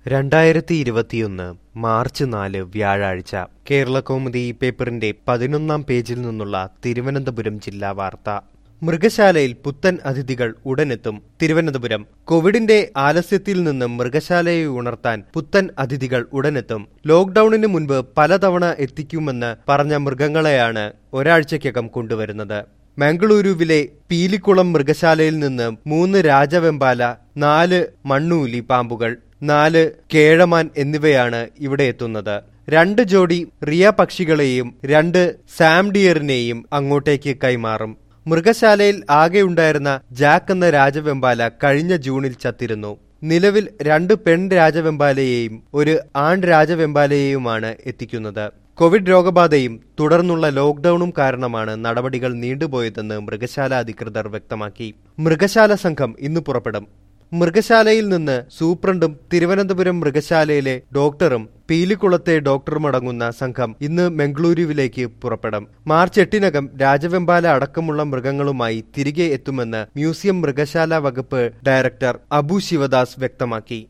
രണ്ടായിരത്തി ഇരുപത്തിയൊന്ന് മാർച്ച് നാല് വ്യാഴാഴ്ച കേരളകൗമുദി പേപ്പറിന്റെ പതിനൊന്നാം പേജിൽ നിന്നുള്ള തിരുവനന്തപുരം ജില്ലാ വാർത്ത മൃഗശാലയിൽ പുത്തൻ അതിഥികൾ ഉടനെത്തും തിരുവനന്തപുരം കോവിഡിന്റെ ആലസ്യത്തിൽ നിന്ന് മൃഗശാലയെ ഉണർത്താൻ പുത്തൻ അതിഥികൾ ഉടനെത്തും ലോക്ഡൌണിന് മുൻപ് പലതവണ എത്തിക്കുമെന്ന് പറഞ്ഞ മൃഗങ്ങളെയാണ് ഒരാഴ്ചയ്ക്കകം കൊണ്ടുവരുന്നത് മംഗളൂരുവിലെ പീലിക്കുളം മൃഗശാലയിൽ നിന്ന് മൂന്ന് രാജവെമ്പാല നാല് മണ്ണൂലി പാമ്പുകൾ നാല് കേഴമാൻ എന്നിവയാണ് ഇവിടെ എത്തുന്നത് രണ്ട് ജോഡി റിയ പക്ഷികളെയും രണ്ട് സാംഡിയറിനെയും അങ്ങോട്ടേക്ക് കൈമാറും മൃഗശാലയിൽ ആകെയുണ്ടായിരുന്ന ജാക്ക് എന്ന രാജവെമ്പാല കഴിഞ്ഞ ജൂണിൽ ചത്തിരുന്നു നിലവിൽ രണ്ട് പെൺ രാജവെമ്പാലയെയും ഒരു ആൺ രാജവെമ്പാലയെയുമാണ് എത്തിക്കുന്നത് കോവിഡ് രോഗബാധയും തുടർന്നുള്ള ലോക്ഡൌണും കാരണമാണ് നടപടികൾ നീണ്ടുപോയതെന്ന് മൃഗശാല അധികൃതർ വ്യക്തമാക്കി മൃഗശാല സംഘം ഇന്ന് പുറപ്പെടും മൃഗശാലയിൽ നിന്ന് സൂപ്രണ്ടും തിരുവനന്തപുരം മൃഗശാലയിലെ ഡോക്ടറും പീലിക്കുളത്തെ ഡോക്ടറുമടങ്ങുന്ന സംഘം ഇന്ന് മംഗളൂരുവിലേക്ക് പുറപ്പെടും മാർച്ച് എട്ടിനകം രാജവെമ്പാല അടക്കമുള്ള മൃഗങ്ങളുമായി തിരികെ എത്തുമെന്ന് മ്യൂസിയം മൃഗശാല വകുപ്പ് ഡയറക്ടർ അബു ശിവദാസ് വ്യക്തമാക്കി